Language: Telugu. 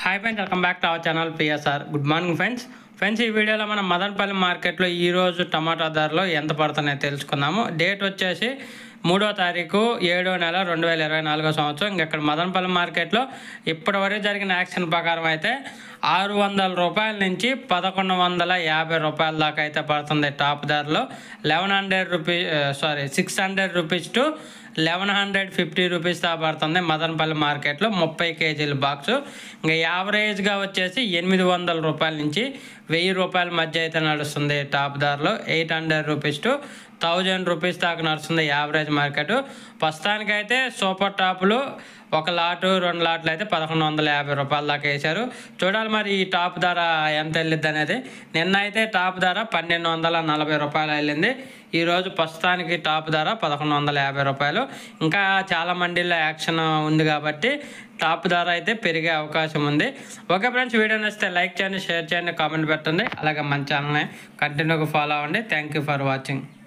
hi friends welcome back to our channel PSR good morning friends friends ఈ వీడియోలో మనం మదనపల్లి మార్కెట్లో ఈరోజు టమాటా ధరలు ఎంత పడుతున్నాయో తెలుసుకుందాము డేట్ వచ్చేసి మూడో తారీఖు ఏడో నెల రెండు వేల ఇరవై నాలుగో సంవత్సరం ఇంక ఇక్కడ మదనపల్లి మార్కెట్లో ఇప్పటివరకు జరిగిన యాక్షన్ ప్రకారం అయితే ఆరు వందల రూపాయల నుంచి పదకొండు వందల యాభై రూపాయల దాకా అయితే పడుతుంది టాప్ ధరలో eleven hundred rupee sorry six hundred rupees to eleven hundred fifty rupees దా పడుతుంది మదనపల్లి మార్కెట్లో ముప్పై కేజీల బాక్స్ ఇంకా యావరేజ్గా వచ్చేసి ఎనిమిది వందల రూపాయల నుంచి వెయ్యి రూపాయల మధ్య అయితే నడుస్తుంది టాప్ ధరలో eight hundred rupees to thousand rupees దాకా నడుస్తుంది యావరేజ్ మార్కెట్ ప్రస్తుతానికైతే సూపర్ టాపులు ఒక లాటు రెండు లాట్లు అయితే పదకొండు వందల యాభై రూపాయల దాకా వేశారు చూడాలి మరి ఈ టాప్ ధర ఎంత వెళ్ళిద్ది అనేది నిన్న అయితే టాప్ ధర పన్నెండు వందల నలభై రూపాయలు వెళ్ళింది ఈరోజు ప్రస్తుతానికి టాప్ ధర పదకొండు వందల యాభై రూపాయలు ఇంకా చాలా మండీల్లో యాక్షన్ ఉంది కాబట్టి టాప్ ధర అయితే పెరిగే అవకాశం ఉంది ఓకే ఫ్రెండ్స్ వీడియో నచ్చితే లైక్ చేయండి షేర్ చేయండి కామెంట్ పెట్టండి అలాగే మన ఛానల్ని కంటిన్యూగా ఫాలో అవ్వండి థ్యాంక్ యూ ఫర్ వాచింగ్